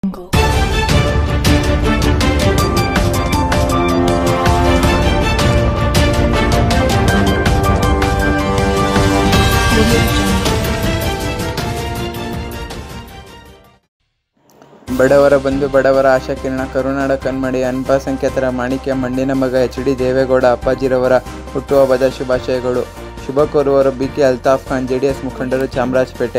ಬಡವರ ಬಂಧು ಬಡವರ ಆಶಾಕಿರಣ ಕರುನಾಡ ಕಣ್ಮಣಿ ಅಲ್ಪಸಂಖ್ಯಾತರ ಮಾಣಿಕ್ಯ ಮಣ್ಣಿನ ಮಗ ಎಚ್ ಡಿ ದೇವೇಗೌಡ ಅಪ್ಪಾಜಿರವರ ಹುಟ್ಟುಹಬ್ಬದ ಶುಭಾಶಯಗಳು ಶುಭ ಕೋರುವವರು ಬಿಕೆ ಅಲ್ತಾಫ್ ಖಾನ್ ಜೆಡಿಎಸ್ ಮುಖಂಡರು ಚಾಮರಾಜಪೇಟೆ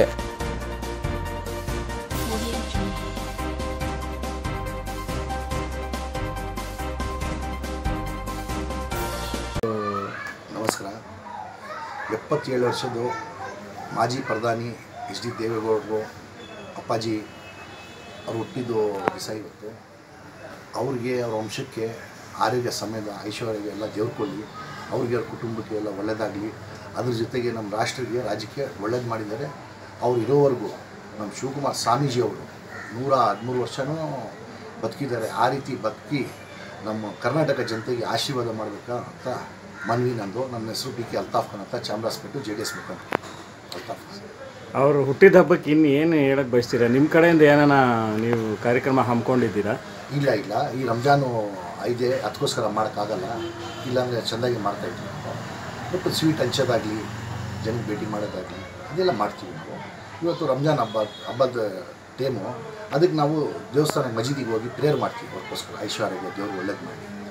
ನಮಸ್ಕಾರ ಎಪ್ಪತ್ತೇಳು ವರ್ಷದ್ದು ಮಾಜಿ ಪ್ರಧಾನಿ ಎಚ್ ಡಿ ದೇವೇಗೌಡರು ಅಪ್ಪಾಜಿ ಅವ್ರು ಹುಟ್ಟಿದ್ದು ದಿವಸ ಇವತ್ತು ಅವ್ರಿಗೆ ಅವ್ರ ವಂಶಕ್ಕೆ ಆರೋಗ್ಯ ಸಮೇತ ಐಶ್ವರ್ಯ ಎಲ್ಲ ದೇವ್ರುಕೊಳ್ಳಿ ಅವ್ರಿಗೆ ಅವ್ರ ಕುಟುಂಬಕ್ಕೆ ಎಲ್ಲ ಒಳ್ಳೆಯದಾಗಲಿ ಅದ್ರ ಜೊತೆಗೆ ನಮ್ಮ ರಾಷ್ಟ್ರಕ್ಕೆ ರಾಜ್ಯಕ್ಕೆ ಒಳ್ಳೇದು ಮಾಡಿದ್ದಾರೆ ಅವ್ರು ಇರೋವರೆಗೂ ನಮ್ಮ ಶಿವಕುಮಾರ್ ಸ್ವಾಮೀಜಿ ಅವರು ನೂರ ಹದಿಮೂರು ವರ್ಷನೂ ಬದುಕಿದ್ದಾರೆ ಆ ರೀತಿ ಬದುಕಿ ನಮ್ಮ ಕರ್ನಾಟಕ ಜನತೆಗೆ ಆಶೀರ್ವಾದ ಮಾಡಬೇಕಾ ಅಂತ ಮನವಿ ನಂದು ನನ್ನ ಹೆಸರು ಬಿ ಕೆ ಅಲ್ತಾಫ್ ಖಾನ್ ಅಂತ ಚಾಮರಾಜಪೇಟೆ ಜೆ ಡಿ ಎಸ್ ಮುಖಂಡ ಅಲ್ತಾಫ್ ಖಾನ್ ಅವರು ಹುಟ್ಟಿದ ಹಬ್ಬಕ್ಕೆ ಇನ್ನು ಏನು ಹೇಳಕ್ಕೆ ಬಯಸ್ತೀರಾ ನಿಮ್ಮ ಕಡೆಯಿಂದ ಏನಾನ ನೀವು ಕಾರ್ಯಕ್ರಮ ಹಮ್ಮಿಕೊಂಡಿದ್ದೀರಾ ಇಲ್ಲ ಇಲ್ಲ ಈ ರಂಜಾನು ಐದೇ ಅದಕ್ಕೋಸ್ಕರ ಮಾಡೋಕ್ಕಾಗಲ್ಲ ಇಲ್ಲಾಂದರೆ ಚೆಂದಾಗಿ ಮಾಡ್ತಾಯಿದ್ವಿ ನಾವು ಮತ್ತು ಸ್ವೀಟ್ ಹಂಚೋದಾಗಲಿ ಜನಕ್ಕೆ ಭೇಟಿ ಮಾಡೋದಾಗಲಿ ಅದೆಲ್ಲ ಮಾಡ್ತೀವಿ ನಾವು ಇವತ್ತು ರಂಜಾನ್ ಹಬ್ಬ ಹಬ್ಬದ ಟೈಮು ಅದಕ್ಕೆ ನಾವು ದೇವಸ್ಥಾನ ಮಜೀದಿಗೆ ಹೋಗಿ ಪ್ರೇಯರ್ ಮಾಡ್ತೀವಿ ಅದಕ್ಕೋಸ್ಕರ ಐಶ್ವರ್ಯಗೆ ದೇವರು ಒಳ್ಳೇದು ಮಾಡಿ